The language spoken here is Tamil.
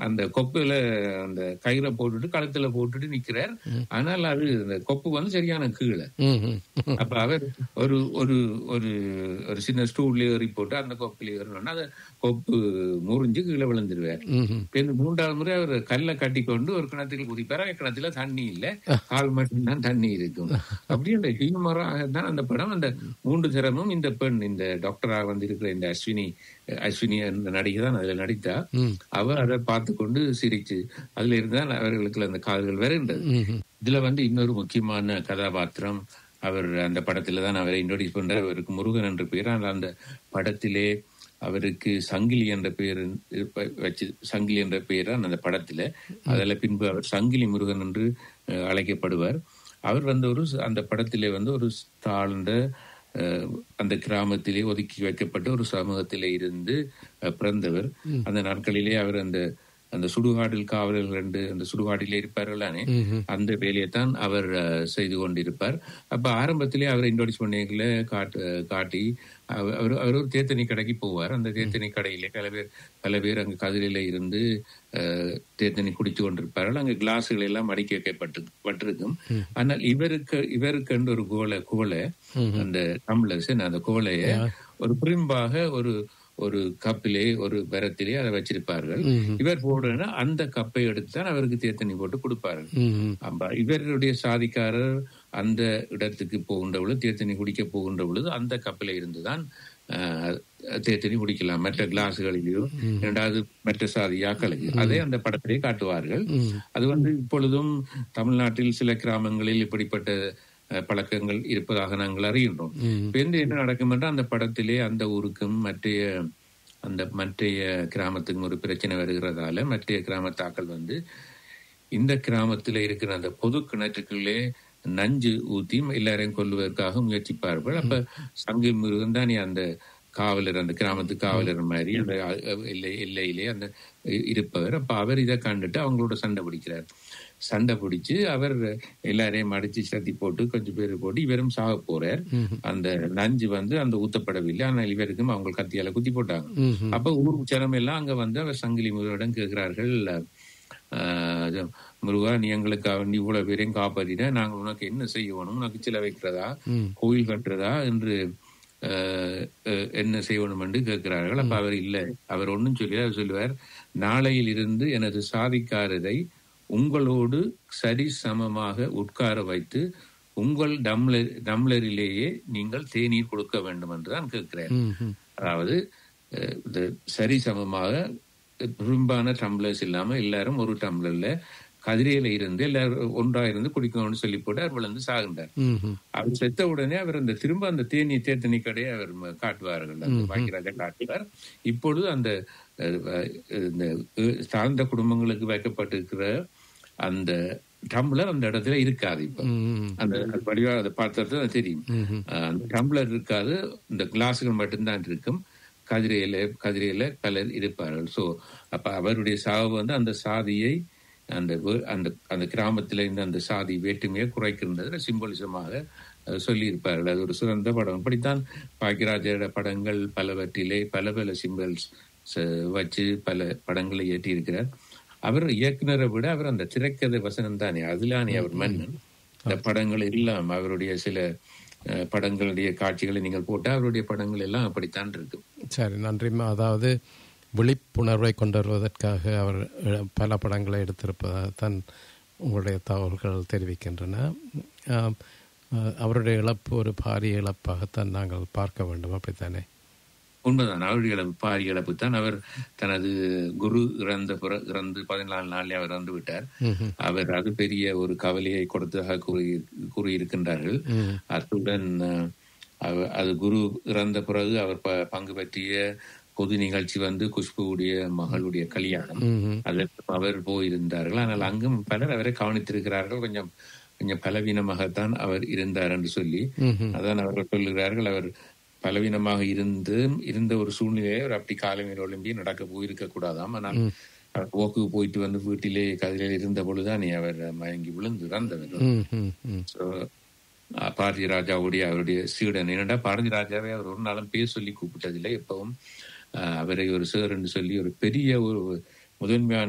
அந்த கொப்புல அந்த கயிறை போட்டுட்டு கழுத்துல போட்டுட்டு நிக்கிறார் ஆனால் அது அந்த கொப்பு வந்து சரியான கீழே ம், ம். அப்ப அவர் ஒரு ஒரு ஒரு ஒரு சின்ன ஸ்டூல்ல ஏறி போட்டு அந்த கொப்புல ஏறணும்னா அந்த கொப்பு முறிஞ்சு கீழே விழுந்துருவார் ம், ம். இப்ப இந்த மூன்றாவது முறை அவர் கல்லை கட்டி கொண்டு ஒரு கிணத்துக்கு குதிப்பார் அந்த கிணத்துல தண்ணி இல்ல கால் மட்டும்தான் தண்ணி இருக்கும் அப்படி அந்த ஹியூமராக தான் அந்த படம் அந்த மூன்று திறமும் இந்த பெண் இந்த டாக்டராக வந்திருக்கிற இந்த அஸ்வினி அஸ்வினி அந்த நடிகை தான் அதுல நடித்தா ம். அவர் அதை பார்த்து கொண்டு சிரிச்சு அதுல இருந்தால் அவர்களுக்கு அந்த காதல்கள் வருகின்றது ம், ம். இதுல வந்து இன்னொரு முக்கியமான கதாபாத்திரம் அவர் அந்த படத்துல தான் அவரை இன்ட்ரோடியூஸ் பண்றார் அவருக்கு முருகன் என்ற பெயர் ஆனால் அந்த படத்திலே அவருக்கு சங்கிலி என்ற பெயர் இருப்ப- வச்சு சங்கிலி என்ற பெயர் தான் அந்த படத்துல அதில் பின்பு அவர் சங்கிலி முருகன் என்று அஹ், அழைக்கப்படுவார் அவர் வந்து ஒரு ச- அந்த படத்திலே வந்து ஒரு தாழ்ந்த அஹ், அந்த கிராமத்திலே ஒதுக்கி வைக்கப்பட்ட ஒரு சமூகத்திலே இருந்து அஹ், பிறந்தவர் அந்த நாட்களிலே அவர் அந்த அந்த சுடுகாடில் காவலர்கள் ரெண்டு அந்த சுடுகாட்டிலே இருப்பார்களானே அந்த வேலையைத்தான் அவர் அஹ், செய்து கொண்டிருப்பார் அப்ப ஆரம்பத்திலே அவரை இன்ட்ரோடியூஸ் பண்ணிக்கல காட்டு காட்டி அவ- அவர் அவர் ஒரு தேத்தனி கடைக்கு போவார் அந்த தேத்தனி கடையிலே பல பேர் பல பேர் அங்கு கதிரில இருந்து அஹ், தேத்தனி குடிச்சு கொண்டிருப்பார்கள் அங்க கிளாஸுகள் எல்லாம் அடுக்கி வைக்கப்பட்டு பட்டிருக்கும் ஆனால் இவருக்கு இவருக்கு ஒரு கோலை கோலை அந்த டம்ளர்ஸ் அந்த கோலைய ஒரு பிரிம்பாக ஒரு ஒரு கப்பிலே ஒரு பெரத்திலே அதை வச்சிருப்பார்கள் இவர் போடுனா அந்த கப்பை எடுத்து தான் அவருக்கு தேத்தண்ணி போட்டு கொடுப்பார்கள் ம், ம். ஆமா, இவருடைய சாதிக்காரர் அந்த இடத்துக்கு போகின்ற பொழுது தேத்தண்ணி குடிக்க போகின்ற பொழுது அந்த கப்பில இருந்துதான் ஆஹ், தேத்தண்ணி குடிக்கலாம் மற்ற கிளாஸுகளிலேயோ இரண்டாவது மற்ற சாதியாக்களுக்கு அதை அந்த படத்திலே காட்டுவார்கள் அது வந்து இப்பொழுதும் தமிழ்நாட்டில் சில கிராமங்களில் இப்படிப்பட்ட அஹ், பழக்கங்கள் இருப்பதாக நாங்கள் அறிகின்றோம் இப்ப வந்து என்ன நடக்கும் என்றால் அந்த படத்திலே அந்த ஊருக்கும் மற்றைய அந்த மற்றைய கிராமத்துக்கும் ஒரு பிரச்சனை வருகிறதால மற்றைய கிராமத்தாக்கள் வந்து இந்த கிராமத்துல இருக்கிற அந்த பொது கிணற்றுக்குள்ளே நஞ்சு ஊத்தி எல்லாரையும் கொல்லுவதற்காக முயற்சிப்பார்கள் அப்ப சங்கி முருகன் தானே அந்த காவலர் அந்த கிராமத்து காவலர் மாதிரி அந்த அஹ், எல்லை எல்லையிலே அந்த இ- இருப்பவர் அப்ப அவர் இதை கண்டுட்டு அவங்களோட சண்டை பிடிக்கிறார் சண்டை பிடிச்சு அவர் எல்லாரையும் அடிச்சு சத்தி போட்டு கொஞ்சம் பேர் போட்டு இவரும் சாக போறார் அந்த நஞ்சு வந்து அந்த ஊத்தப்படவில்லை ஆனால் இவருக்கும் அவங்க கத்தியால குத்தி போட்டாங்க அப்ப ஊர் ஜனம் எல்லாம் அங்க வந்து அவர் சங்கிலி முருகனிடம் கேட்கிறார்கள் ஆஹ் அது, முருகா நீ எங்களுக்கு அவன் இவ்வளவு பேரையும் காப்பாத்திட்ட நாங்கள் உனக்கு என்ன செய்யணும் உனக்கு சில வைக்கிறதா கோயில் கட்டுறதா என்று ஆஹ், ஆஹ், என்ன செய்யணும் என்று கேட்கிறார்கள் அப்ப அவர் இல்லை அவர் ஒன்றும் சொல்லி அவர் சொல்லுவார் நாளையில் இருந்து எனது சாதிக்காரரை உங்களோடு சரி சமமாக உட்கார வைத்து உங்கள் டம்ளர் டம்ளரிலேயே நீங்கள் தேநீர் கொடுக்க வேண்டும் என்று தான் கேட்கிறார் அதாவது அஹ், இது சரி சமமாக விரும்பான டம்ளர்ஸ் இல்லாம எல்லாரும் ஒரு டம்ளர்ல கதிரையில இருந்து எல்லாரும் ஒன்றா இருந்து குடிக்கணும்னு சொல்லி போட்டு அவர் விழுந்து சாகின்றார் அவர் செத்த உடனே அவர் அந்த திரும்ப அந்த தேனி தேத்தனி கடையை அவர் ம- காட்டுவார்கள் அந்த பாக்கியராஜா காட்டுவார் இப்பொழுது அந்த அஹ், அஹ், இந்த அஹ், தாழ்ந்த குடும்பங்களுக்கு வைக்கப்பட்டிருக்கிற அந்த டம்ளர் அந்த இடத்துல இருக்காது இப்ப அந்த வடிவா அதை பார்த்தது தெரியும் அஹ், அந்த டம்ளர் இருக்காது இந்த கிளாஸுகள் மட்டும்தான் இருக்கும் கதிரையில கதிரையில பலர் இருப்பார்கள் சோ அப்ப அவருடைய சாவு வந்து அந்த சாதியை அந்த வே- அந்த அந்த கிராமத்தில இருந்து அந்த சாதி வேற்றுமையை குறைக்கின்றது சிம்பலிசமாக சொல்லி இருப்பார்கள் அது ஒரு சிறந்த படம் இப்படித்தான் பாக்கியராஜோட படங்கள் பலவற்றிலே பல பல சிம்பல்ஸ் வச்சு பல படங்களை ஏற்றியிருக்கிறார் அவர் இயக்குனரை விட அவர் அந்த திரைக்கதை வசனம் தானே அதிலானே அவர் மன்னன் இந்த படங்கள் எல்லாம் அவருடைய சில அஹ், படங்களுடைய காட்சிகளை நீங்கள் போட்டால் அவருடைய படங்கள் எல்லாம் அப்படித்தான் இருக்கு சரி நன்றிம்மா அதாவது விழிப்புணர்வை கொண்டு வருவதற்காக அவர் அஹ், பல படங்களை எடுத்திருப்பதாக தான் உங்களுடைய தகவல்கள் தெரிவிக்கின்றன ஆம், அஹ், அவருடைய இழப்பு ஒரு பாரிய இழப்பாகத்தான் நாங்கள் பார்க்க வேண்டும் அப்படித்தானே உண்மைதான் அவருடைய இழப்பு பாரி இழப்பு தான் அவர் தனது குரு இறந்த பிற இறந்து பதினாலு நாளில் அவர் இறந்து விட்டார் அவர் அது பெரிய ஒரு கவலையை கொடுத்ததாக கூறி கூறியிருக்கின்றார்கள் அத்துடன் அஹ், அவ- அது குரு இறந்த பிறகு அவர் ப- பங்கு பற்றிய பொது நிகழ்ச்சி வந்து குஷ்புவுடைய மகளுடைய கல்யாணம் அதற்கு அவர் போயிருந்தார்கள் ஆனால் அங்கும் பலர் அவரை கவனித்திருக்கிறார்கள் கொஞ்சம் கொஞ்சம் பலவீனமாகத்தான் அவர் இருந்தார் என்று சொல்லி அதான் அவர்கள் சொல்லுகிறார்கள் அவர் பலவீனமாக இருந்து இருந்த ஒரு சூழ்நிலையை அவர் அப்படி காலமேல் ஒலிம்பி நடக்க போயிருக்க கூடாதாம் ஆனால் அவர் போக்கு போயிட்டு வந்து வீட்டிலே கதிரில் இருந்த பொழுதுதான் அவர் மயங்கி விழுந்து இறந்தவர் ம், ம், ம். So, அஹ், பாரதி ராஜாவுடைய அவருடைய சீடன் என்னடா பாரதி ராஜாவை அவர் ஒரு நாளும் பேர் சொல்லி கூப்பிட்டதில்லை எப்பவும் அஹ், அவரை ஒரு சேர் என்று சொல்லி ஒரு பெரிய ஒரு முதன்மையான